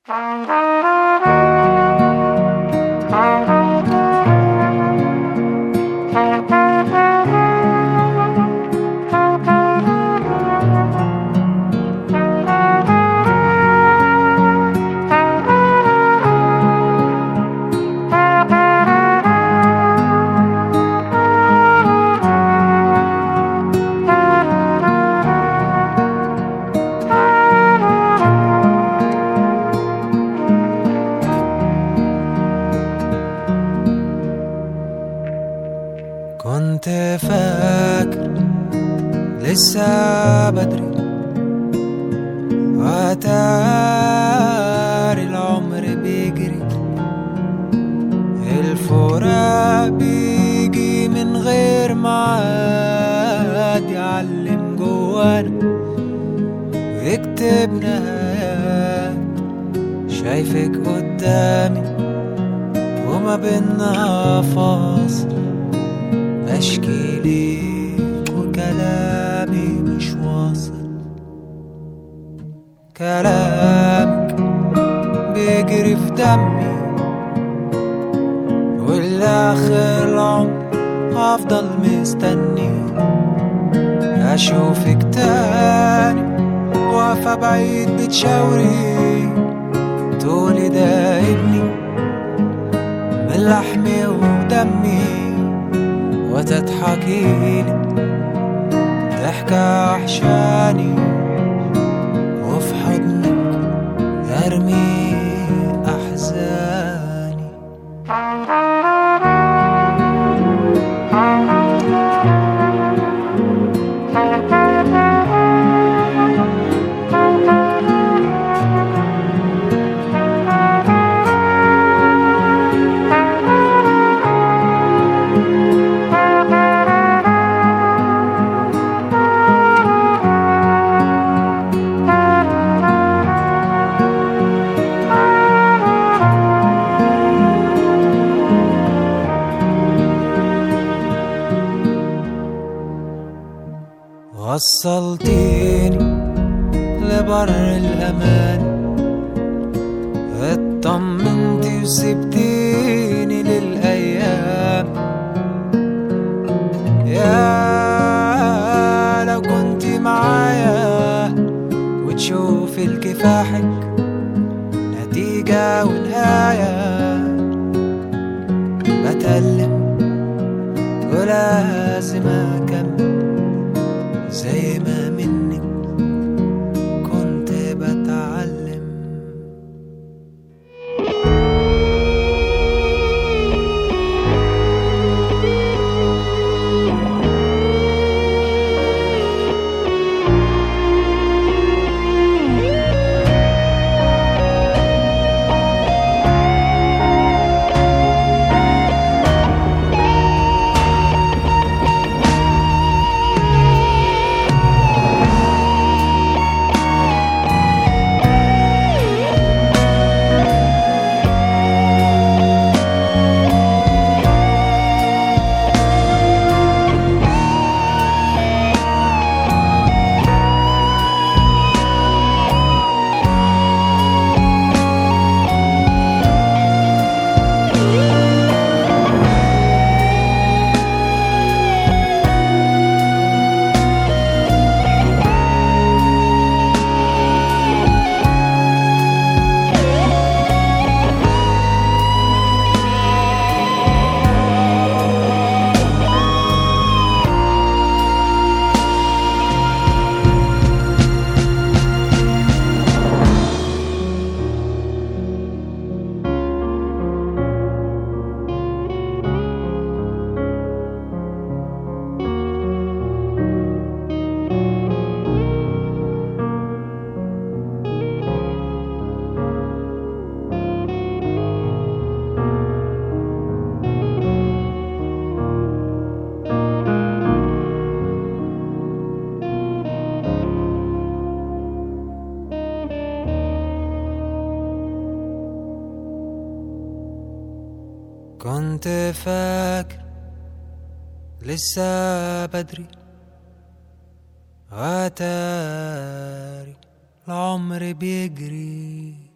كنت فاكر لسه بدري وتاري العمر بيجري الفراق بيجي من غير ميعاد يعلم جوانا ويكتب نهايات شايفك قدامي وما بينا فاصل بشكي ليك وكلامي مش واصل كلامك بيجري في دمي والآخر العمر هفضل مستني أشوفك تاني واقفة بعيد بتشاوري تقولي ده ابني من لحمي ودمي وتضحكي لي ضحكة وحشاني وفي حضنك أرمي أحزاني وصلتيني لبر الأمان اطمنتي وسبتيني للأيام يا لو كنتي معايا وتشوفي الكفاحك نتيجة ونهاية بتألم ولازم أكمل زي ما منك كنت بتعلم كنت فاكر لسه بدري وتاري العمر بيجري